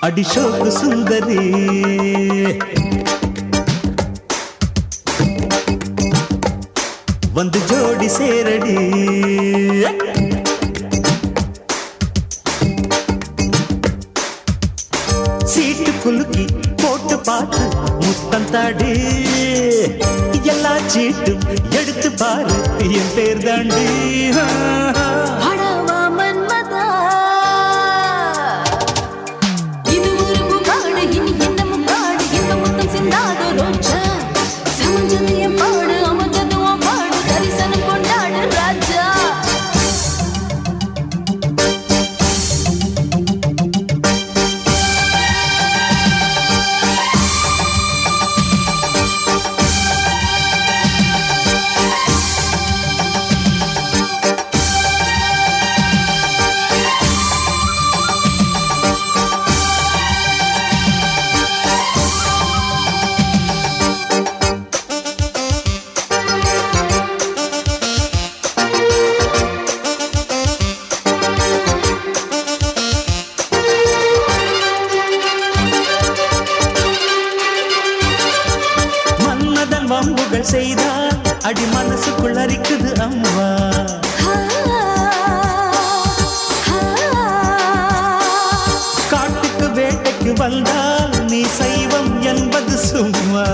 அடிஷோக்கு சுந்தரி வந்து ஜோடி சேரடி சீட்டு குலுக்கி போட்டு பார்த்து முத்தம் தாடி எல்லா சீட்டும் எடுத்து பாரு என் பேர் தாண்டி அடவா மன்மதா இது ஒரு முகாடு இனி என்ன முகாடு இந்த முத்தம் சிந்தாதோ ரோஜா சமஞ்சது என் பாடு அமர்ந்தது உன் பாடு தரிசனம் கொண்டாடு ராஜா மன்மதன் வம்புகள் செய்தால் அடி மனசுக்குள் அரிக்குது அம்மா காட்டுக்கு வேட்டைக்கு வந்தால் நீ சைவம் என்பது சும்மா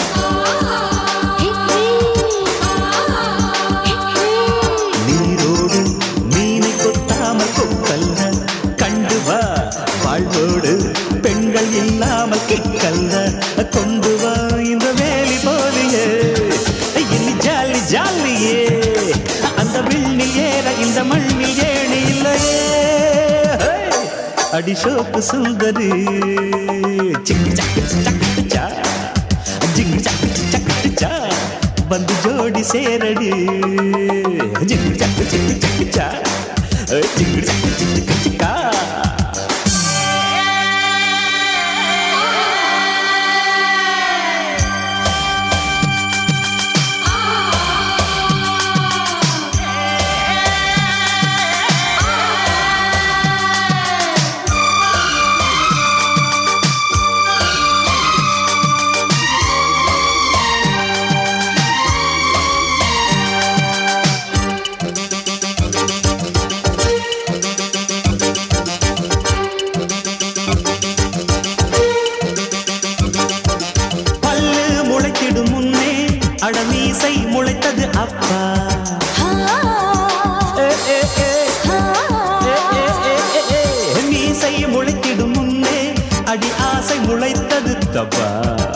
நீரோடு மீனை கொத்தாமல் கொக்கல்ல கண்டு வா வாழ்வோடு பெண்கள் இல்லாமல் கிக்கல்ல கொண்டு வா இந்த வேலி போலியே இனி ஜாலி ஜாலியே அந்த விண்ணில் ஏற இந்த மண்ணில் ஏணி இல்லையே அடிஷோக்கு சுந்தரி சிக்கு சக்கு சக்கு சா ஜிங்கு சக்கு சக்கு சா வந்து ஜோடி சேரடி ஜிங்கு சக்கு சிக்கு சக்கு சா ஜிங்கு சக்கு சிக்கு சிக்கா பல்லு முளைத்திடும் முன்னே அடமீசை முளைத்தது அப்பா ஏ, ஏ, ஏ. ஏ, ஏ, ஏ, ஏ, ஏ. மீசை முளைத்திடும் முன்னே அடி ஆசை முளைத்தது தப்பா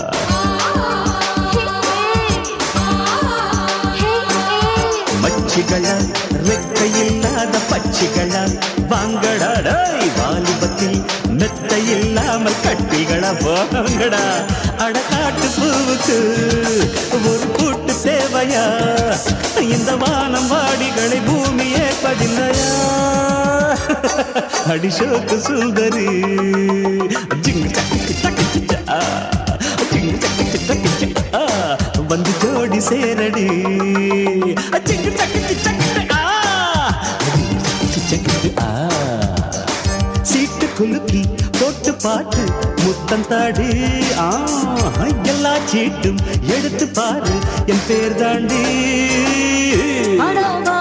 மச்சிகளா ரெக்கையில்லாத பச்சிகளா வாங்கடாடாய் வாலிபத்தில் மெத்த இல்லாமல் கட்டிகளா வாங்கடா அடக்காட்டு பூவுக்கு ஒரு கூட்டு தேவையா இந்த வானம் வாடிகளை பூமியே படில்லையா அடிஷோக்கு சுந்தரி ஜிங்கு சக்கு சக்கு சா. ஜிங்கு சக்கு சக்கு சா. வந்து ஜோடி சேரடி ஜிங்கு சக்கு சக்கு ஆ. ஜிங்கு சக்கு ஆ. சீட்டு குலுக்கி போட்டு பாட்டு முத்தம் தாடி ஆ எல்லா சீட்டும் எடுத்து பாரு என் பேர் தாண்டி அடவா